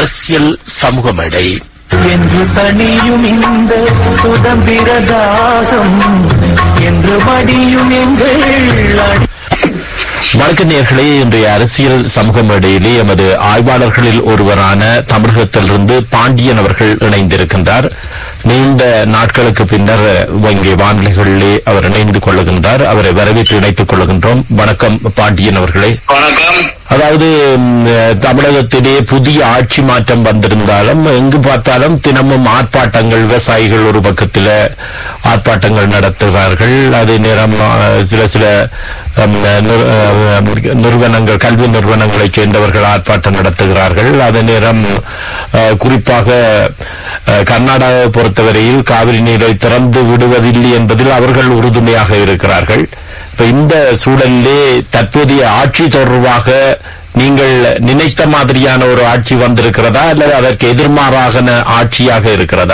அரசியல் சமூக மேடை என்று தனியும் இந்த சுதந்திர தாகம் என்று மடியும் எங்கள் அடி- வணக்க நேர்களே இன்றைய அரசியல் சமூக மேடையிலே எமது ஆய்வாளர்களில் ஒருவரான தமிழகத்திலிருந்து பாண்டியன் அவர்கள் இணைந்திருக்கின்றார் நீண்ட நாட்களுக்கு பின்னர் இங்கே வானிலைகளிலே அவர் இணைந்து கொள்ளுகின்றார் அவரை வரவேற்று இணைத்துக் கொள்ளுகின்றோம் வணக்கம் பாண்டியன் அவர்களே வணக்கம் அதாவது ம், தமிழகத்திலே புதிய ஆட்சி மாற்றம் வந்திருந்தாலும் எங்கு பார்த்தாலும் தினமும் ஆர்ப்பாட்டங்கள் விவசாயிகள் ஒரு பக்கத்தில் ஆர்ப்பாட்டங்கள் நடத்துகிறார்கள் அதே நேரம் ஆ, சில சில ம், நிறு- ஆ, நிறுவனங்கள் கல்வி நிறுவனங்களைச் சேர்ந்தவர்கள் ஆர்ப்பாட்டம் நடத்துகிறார்கள் அதே நேரம் ஆ, குறிப்பாக ஆ, கர்நாடகாவை பொறுத்தவரையில் காவிரி நீரை திறந்து விடுவதில்லை என்பதில் அவர்கள் உறுதுணையாக இருக்கிறார்கள் இப்ப இந்த சூழலிலே தற்போதைய ஆட்சி தொடர்பாக நீங்கள் நினைத்த மாதிரியான ஒரு ஆட்சி வந்திருக்கிறதா அல்லது அதற்கு எதிர்மாறாக ஆட்சியாக இருக்கிறதா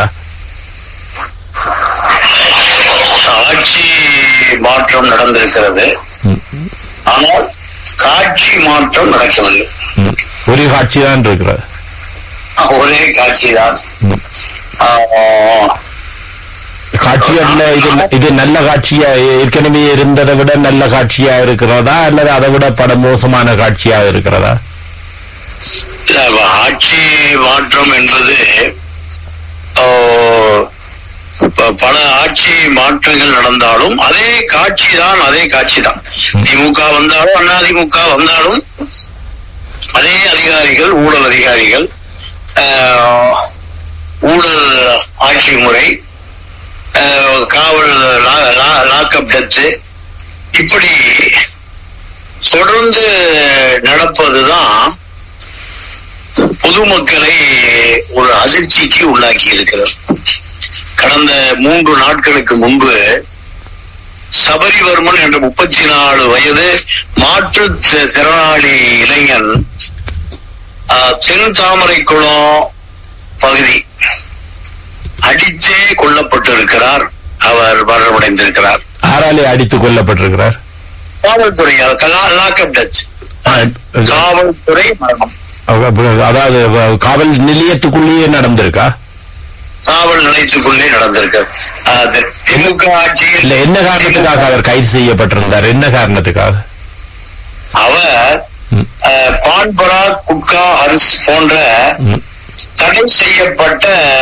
ஆட்சி மாற்றம் நடந்திருக்கிறது ஆனால் காட்சி மாற்றம் நடக்கவில்லை ம். ஒரு காட்சி தான் இருக்கிறது ஒரே காட்சி தான் காட்சி அல்ல இது இது நல்ல காட்சியா ஏற்கனவே இருந்ததை விட நல்ல காட்சியா இருக்கிறதா அல்லது அதை விட பட மோசமான காட்சியா இருக்கிறதா ஆட்சி மாற்றம் என்பது ஆ, ப- பல ஆட்சி மாற்றங்கள் நடந்தாலும் அதே காட்சி தான் அதே காட்சி தான் திமுக வந்தாலும் அதிமுக வந்தாலும் அதே அதிகாரிகள் ஊழல் அதிகாரிகள் ஆஹ், ஊழல் ஆட்சி முறை ஆஹ், காவல் லாக்அப் டெத்து இப்படி தொடர்ந்து நடப்பதுதான் பொதுமக்களை ஒரு அதிர்ச்சிக்கு உள்ளாக்கி இருக்கிறது கடந்த மூன்று நாட்களுக்கு முன்பு சபரிவர்மன் என்ற முப்பத்தி நாலு வயது மாற்றுத் தி- திறனாளி இளைஞன் ஆஹ், தென் தாமரைக்குளம் பகுதி அடித்தே கொல்லப்பட்டிருக்கிறார் அவர் மரணமடைந்திருக்கிறார் ஆறாலே அடித்துக் கொல்லப்பட்டிருக்கிறார் காவல்துறையால் லாக்அப் டச் காவல்துறை மரணம் அதாவது காவல் நிலையத்துக்குள்ளேயே நடந்திருக்கா காவல் நிலையத்துக்குள்ளே நடந்திருக்கிறது அது திமுக இல்ல ஆட்சியில் என்ன காரணத்துக்காக அவர் கைது செய்யப்பட்டிருந்தார் என்ன காரணத்துக்காக அவர் ம். அஹ், பான்பரா குட்கா ஹன்ஸ் போன்ற ம். தடை செய்யப்பட்ட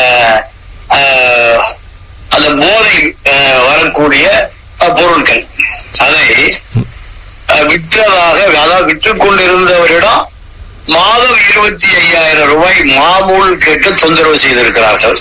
அஹ், அந்த போதை அஹ், வரக்கூடிய அஹ், பொருட்கள் அதை அஹ், விற்றதாக அதாவது விற்றுக் கொண்டிருந்தவரிடம் மாதம் இருபத்தி ஐயாயிரம் ரூபாய் மாமூல் கேட்டு தொந்தரவு செய்திருக்கிறார்கள்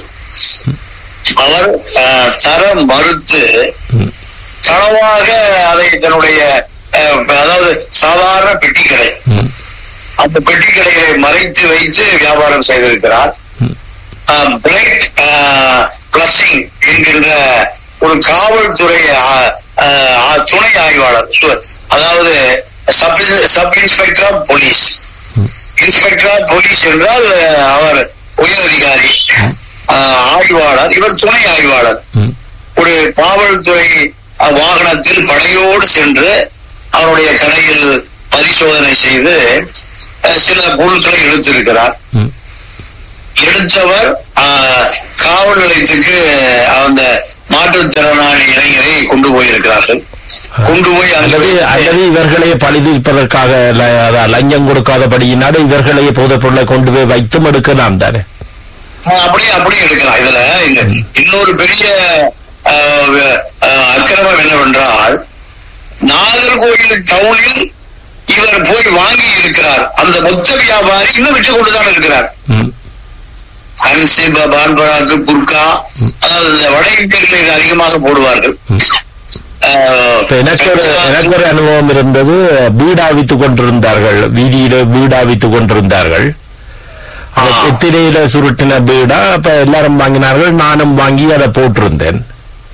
அவர் அஹ், தர மறுத்து ம். களவாக அதை தன்னுடைய அஹ், அதாவது சாதாரண பெட்டிக்கடை ம். அந்த பெட்டிக்கடைகளை மறைத்து வைத்து வியாபாரம் செய்திருக்கிறார் ம். பிளைட் பிளஸிங் என்கின்ற ஒரு காவல்துறை ஆ- ஆ- ஆ- துணை ஆய்வாளர் சு- அதாவது sub sub inspector of police ம். இன்ஸ்பெக்டர் ஆஃப் போலீஸ் என்றால் அஹ், அவர் உயர் அதிகாரி ஆஹ், ஆய்வாளர் இவர் துணை ஆய்வாளர் ம். ஒரு காவல்துறை அஹ், வாகனத்தில் படையோடு சென்று அவருடைய கடையில் பரிசோதனை செய்து அஹ், சில பொருட்களை எடுத்திருக்கிறார் ம். எடுத்தவர் ஆஹ், காவல் நிலையத்துக்கு அந்த மாற்றுத்திறனாளி இளைஞரை கொண்டு போயிருக்கிறார்கள் கொண்டு போய் அல்லது அல்லது இவர்களே பழிதீர்ப்பதற்காக ல- அதான் லஞ்சம் கொடுக்காதபடியினால இவர்களே போதைப் பொருளை கொண்டு போய் வைத்தும் எடுக்கலாம் தானே ஆஹ் அப்படியே அப்படியே எடுக்கலாம் இதுல இந்த இன்னொரு பெரிய ஆஹ், வ- ஆஹ், அக்கிரமம் என்னவென்றால் நாகர்கோயில் டவுனில் இவர் போய் வாங்கி இருக்கிறார் அந்த மொத்த வியாபாரி இன்னும் விட்டு கொண்டுதான் இருக்கிறார் ம். ஹன்சி பான்பராக்கு குர்கா அதாவது இந்த வட இந்தியர்கள் இது அதிகமாக போடுவார்கள் ஆஹ், இப்ப எனக்கு ஒரு எனக்கு ஒரு அனுபவம் இருந்தது வீடாவித்துக் கொண்டிருந்தார்கள் வீதியில வீடாவித்துக் கொண்டிருந்தார்கள் அந்த ஆ. எத்திரையில சுருட்டின பீடா அப்ப எல்லாரும் வாங்கினார்கள் நானும் வாங்கி அதை போட்டிருந்தேன்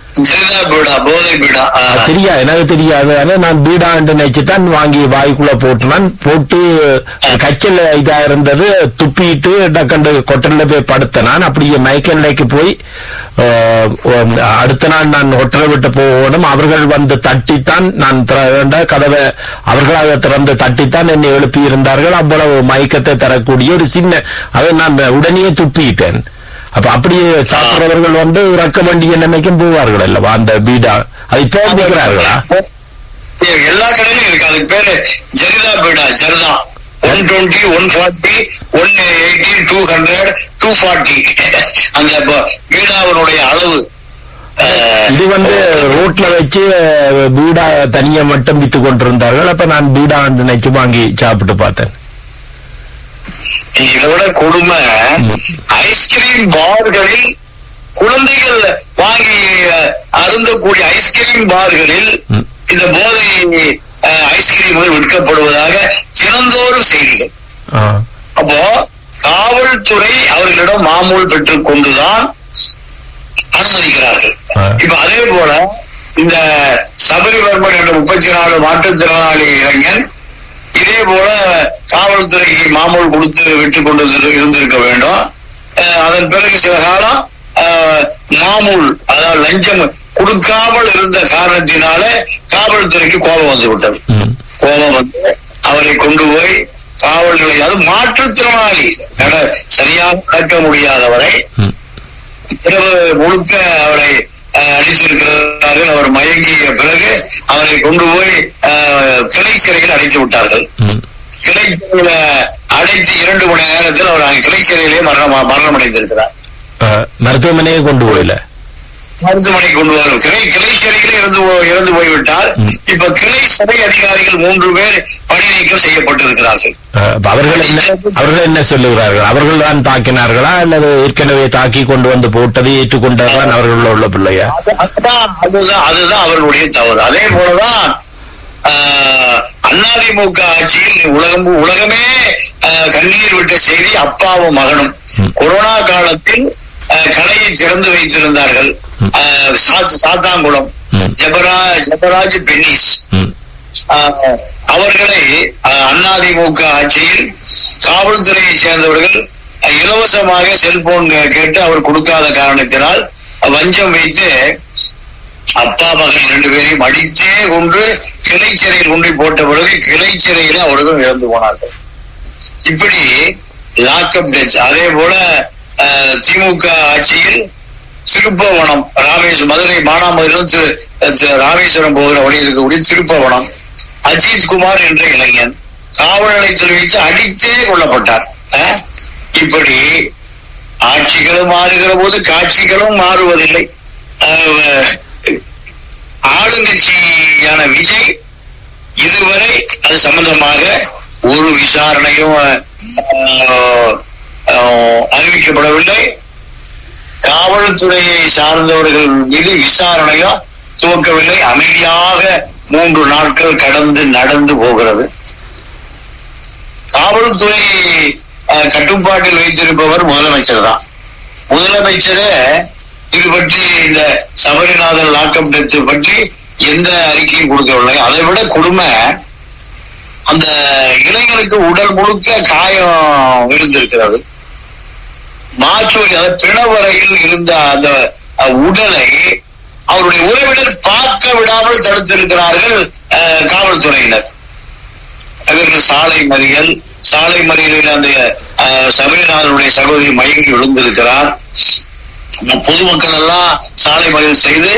சரிதா பீடா போதை பீடா ஆ. அது தெரியா எனக்கு தெரியாது ஆனா நான் பீடாண்டு நினைச்சுதான் வாங்கி வாய்க்குள்ள போட்டுனான் போட்டு கச்சல் இதா இருந்தது துப்பிட்டு டக்கண்டு கொட்டல்ல போய் படுத்த நான் அப்படியே மைக்கல்லைக்கு போய் அஹ், உம், அடுத்த நாள் நான் ஹோட்டலை விட்டு போகணும் அவர்கள் வந்து தட்டித்தான் நான் திறந்த கதவை அவர்களாக திறந்து தட்டித்தான் என்னை எழுப்பி இருந்தார்கள் அவ்வளவு மயக்கத்தை தரக்கூடிய ஒரு சின்ன அதை நான் உடனே துப்பிட்டேன் அப்ப அப்படியே சாப்பிடுறவர்கள் வந்து இறக்க வேண்டிய நிலைமைக்கும் போவார்கள் அல்லவா அந்த பீடா அது இப்போ விற்கிறார்களா ஏ, எல்லா கடையிலும் இருக்கு அதுக்கு பேரு ஜரிதா பீடா ஜரிதா one twenty one forty one eighty two hundred two forty அந்த ப- பீடாவினுடைய அளவு அஹ், இது வந்து ரோட்ல வச்சு அஹ், பீடா தனியா மட்டும் வித்து கொண்டிருந்தார்கள் அப்ப நான் பீடா நினைச்சு வாங்கி சாப்பிட்டு பார்த்தேன் இதை விட கொடுமை ஐஸ்கிரீம் பார்களில் குழந்தைகள் வாங்கி அஹ், அருந்தக்கூடிய ஐஸ்கிரீம் பார்களில் ம். இந்த போதை அஹ், ஐஸ்கிரீம்கள் விற்கப்படுவதாக தினந்தோறும் செய்திகள் ஆ, அப்போ காவல்துறை அவர்களிடம் மாமூல் பெற்றுக் கொண்டுதான் அனுமதிக்கிறார்கள் ஆ. இப்ப அதே போல இந்த சபரிவர்மன் என்ற முப்பத்தி நாலு மாற்றுத்திறனாளி இளைஞன் இதே போல காவல்துறைக்கு மாமூல் கொடுத்து விட்டு கொண்டு இரு- இருந்திருக்க வேண்டும் அஹ் அதன் பிறகு சில காலம் அஹ், மாமூல் அதாவது லஞ்சம் கொடுக்காமல் இருந்த காரணத்தினால காவல்துறைக்கு கோபம் வந்து விட்டது ம், கோபம் வந்து அவரை கொண்டு போய் காவல் நிலையம் அது மாற்றுத்திறனாளி நட- சரியாக நடக்க முடியாதவரை ம், இரவு முழுக்க அவரை அஹ், அடித்திருக்கிறார்கள் அவர் மயங்கிய பிறகு அவரை கொண்டு போய் அஹ், கிளை சிறையில் அடைத்து விட்டார்கள் ம். கிளை சிறையில அடைத்து இரண்டு மணி நேரத்தில் அவர் அங்கே கிளை சிறையிலே மரணம் மரணம் அடைந்திருக்கிறார் அஹ், மருத்துவமனையே கொண்டு போயில மருத்துவமனை கொண்டு வரும் கிளை கிளை சிறையிலே இறந்து போ- இறந்து போய்விட்டார் ம். இப்ப கிளை சிறை அதிகாரிகள் மூன்று பேர் பணி நீக்கம் செய்யப்பட்டிருக்கிறார்கள் அஹ், அப்ப அவர்கள் என்ன அவர்கள் என்ன சொல்லுகிறார்கள் அவர்கள் தான் தாக்கினார்களா அல்லது ஏற்கனவே தாக்கி கொண்டு வந்து போட்டதை ஏற்றுக்கொண்டதான் அவர்கள் உள்ள பிள்ளையா அது- அதுதான் அதுதான் அதுதான் அவர்களுடைய தவறு அதே போலதான் ஆஹ், அதிமுக ஆட்சியில் உலகம் உலகமே ஆஹ், கண்ணீர் விட்ட செய்தி அப்பாவும் மகனும் ம். கொரோனா காலத்தில் ஆஹ், கடையை திறந்து வைத்திருந்தார்கள் ஆஹ், சாத்- சாத்தாங்குளம் ம். ஜெபரா ஜெபராஜ் பென்னிஸ் ம், ஆஹ், அவர்களை ஆஹ், அதிமுக ஆட்சியில் காவல்துறையை சேர்ந்தவர்கள் ஆஹ், இலவசமாக செல்போன் கேட்டு அவர் கொடுக்காத காரணத்தினால் வஞ்சம் வைத்து அப்பா மகன் இரண்டு பேரையும் அடித்தே கொண்டு கிளை சிறையில் கொண்டு போட்ட பிறகு கிளை சிறையில அவர்கள் இறந்து போனார்கள் இப்படி லாக்அப் டெத் அதே போல ஆஹ், திமுக ஆட்சியில் திருப்பவனம் ராமேஸ்வரம் மதுரை மானாமதுரம் திரு திரு ராமேஸ்வரம் போகிற வழி இருக்கக்கூடிய திருப்பவனம் அஜித் குமார் என்ற இளைஞன் காவல் நிலையத்தில் வைத்து அடித்தே கொல்லப்பட்டார் ஆஹ்? இப்படி ஆட்சிகளும் மாறுகிற போது காட்சிகளும் மாறுவதில்லை ஆஹ், ஆளுங்கட்சியான விஜய் இதுவரை அது சம்பந்தமாக ஒரு விசாரணையும் ஆஹ், ஆஹ், அறிவிக்கப்படவில்லை காவல்துறையை சார்ந்தவர்கள் மீது விசாரணையும் துவக்கவில்லை அமைதியாக மூன்று நாட்கள் கடந்து நடந்து போகிறது காவல்துறை அஹ், கட்டுப்பாட்டில் வைத்திருப்பவர் முதலமைச்சர் தான் முதலமைச்சரே இது பற்றி இந்த சபரிநாதன் லாக்அப் டெத் பற்றி எந்த அறிக்கையும் கொடுக்கவில்லை அதை விட கொடுமை அந்த இளைஞருக்கு உடல் முழுக்க காயம் விழுந்திருக்கிறது மாச்சோரி அதாவது பிணவரையில் இருந்த அந்த அஹ், உடலை அவருடைய உறவினர் பார்க்க விடாமல் தடுத்திருக்கிறார்கள் அஹ், காவல்துறையினர் அவர்கள் சாலை மறியல் சாலை மறியலில் அந்த அஹ், சபரிநாதனுடைய சகோதரி மயங்கி விழுந்திருக்கிறார் பொதுமக்கள் எல்லாம் சாலை மறியல் செய்து